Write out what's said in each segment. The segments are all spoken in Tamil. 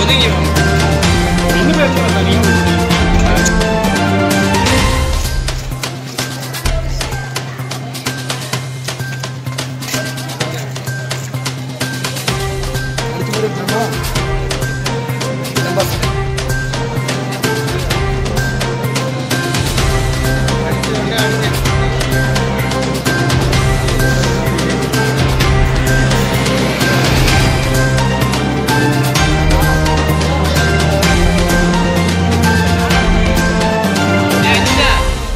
ஒதுங்கி வாங்க. ரெண்டு பேர் இருந்தா தனியா ஒதுங்கி. ஏய், இந்தா.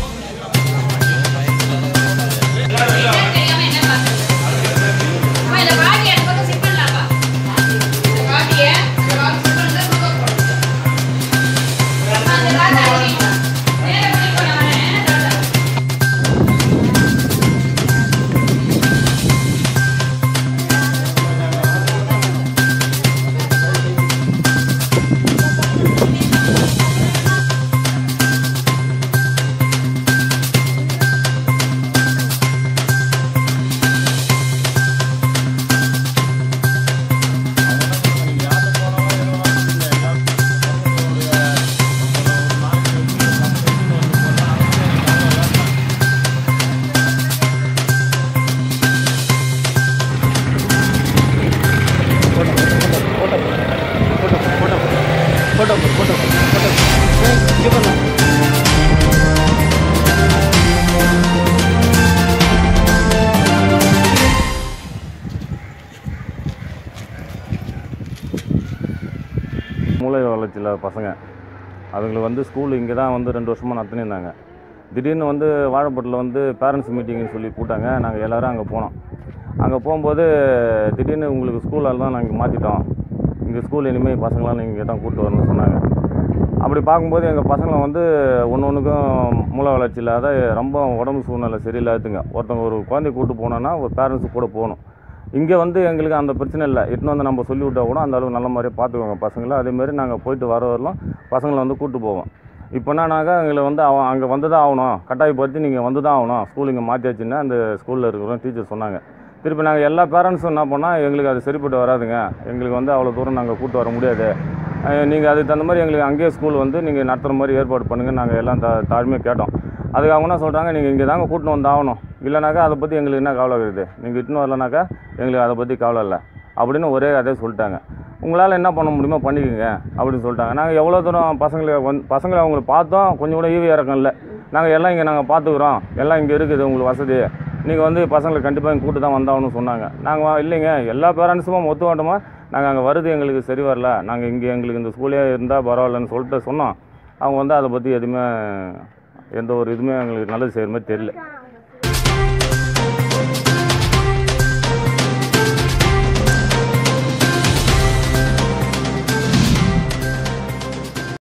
மூளை வளர்ச்சியில் பசங்க அவங்களுக்கு வந்து ஸ்கூல் இங்கே தான் வந்து ரெண்டு வருஷமாக நடத்தினிருந்தாங்க திடீர்னு வந்து வாழைப்பட்டில் வந்து பேரண்ட்ஸ் மீட்டிங்னு சொல்லி கூட்டாங்க நாங்கள் எல்லோரும் அங்கே போனோம் அங்கே போகும்போது திடீர்னு உங்களுக்கு ஸ்கூலால் தான் நாங்கள் மாற்றிட்டோம் இங்கே ஸ்கூல் இனிமேல் பசங்களாம் நீங்கள் தான் கூப்பிட்டு வரணும்னு சொன்னாங்க அப்படி பார்க்கும்போது எங்கள் பசங்களை வந்து ஒன்று ஒன்றுக்கும் மூளை வளர்ச்சி இல்லாத ரொம்ப உடம்பு சூழ்நிலை சரியில்லாதுங்க ஒருத்தவங்க ஒரு குழந்தைய கூப்பிட்டு போனோன்னா ஒரு பேரண்ட்ஸு கூட போகணும் இங்கே வந்து எங்களுக்கு அந்த பிரச்சனை இல்லை இட்டுன்னு வந்து நம்ம சொல்லி விட்டா கூட அந்த அளவுக்கு நல்ல மாதிரியே பார்த்துக்குவாங்க பசங்களை அதேமாரி நாங்கள் போயிட்டு வர வரலாம் பசங்களை வந்து கூப்பிட்டு போவோம் இப்போ என்னன்னாக்கா எங்களை வந்து அவன் அங்கே வந்து தான் ஆகணும் கட்டாயப்படுத்தி நீங்கள் வந்து தான் ஆகணும் ஸ்கூல் இங்கே மாற்றியாச்சுன்னா அந்த ஸ்கூலில் இருக்கிறோம் டீச்சர் சொன்னாங்க திருப்பி நாங்கள் எல்லா பேரண்ட்ஸும் என்ன பண்ணால் எங்களுக்கு அது சரிப்பட்டு வராதுங்க எங்களுக்கு வந்து அவ்வளோ தூரம் நாங்கள் கூப்பிட்டு வர முடியாது நீங்கள் அதுக்கு தகுந்த மாதிரி எங்களுக்கு அங்கேயே ஸ்கூல் வந்து நீங்கள் நடத்துகிற மாதிரி ஏற்பாடு பண்ணுங்கள் நாங்கள் எல்லாம் தா தாழ்மையாக கேட்டோம் அதுக்கு அவங்க என்ன சொல்கிறாங்க நீங்கள் இங்கே தாங்க கூட்டின்னு வந்து ஆகணும் இல்லைனாக்கா அதை பற்றி எங்களுக்கு என்ன கவலை இருக்குது நீங்கள் இட்டுன்னு வரலனாக்கா எங்களுக்கு அதை பற்றி கவலை இல்லை அப்படின்னு ஒரே அதே சொல்லிட்டாங்க உங்களால் என்ன பண்ண முடியுமோ பண்ணிக்கோங்க அப்படின்னு சொல்லிட்டாங்க நாங்கள் எவ்வளோ தூரம் பசங்களை வந்து பசங்களை அவங்கள பார்த்தோம் கொஞ்சம் கூட ஈவி இறக்கம் இல்லை நாங்கள் எல்லாம் இங்கே நாங்கள் பார்த்துக்குறோம் எல்லாம் இங்கே இருக்குது உங்களுக்கு வசதி நீங்கள் வந்து பசங்களை கண்டிப்பாக இங்கே கூட்டு தான் வந்தாகணும்னு சொன்னாங்க நாங்கள் இல்லைங்க எல்லா பேரண்ட்ஸும் ஒத்து வேண்டுமா நாங்கள் அங்கே வருது எங்களுக்கு சரி வரல நாங்கள் இங்கே எங்களுக்கு இந்த ஸ்கூலே இருந்தால் பரவாயில்லன்னு சொல்லிட்டு சொன்னோம் அவங்க வந்து அதை பற்றி எதுவுமே எந்த ஒரு இதுவுமே எங்களுக்கு நல்லது செய்கிற மாதிரி தெரியல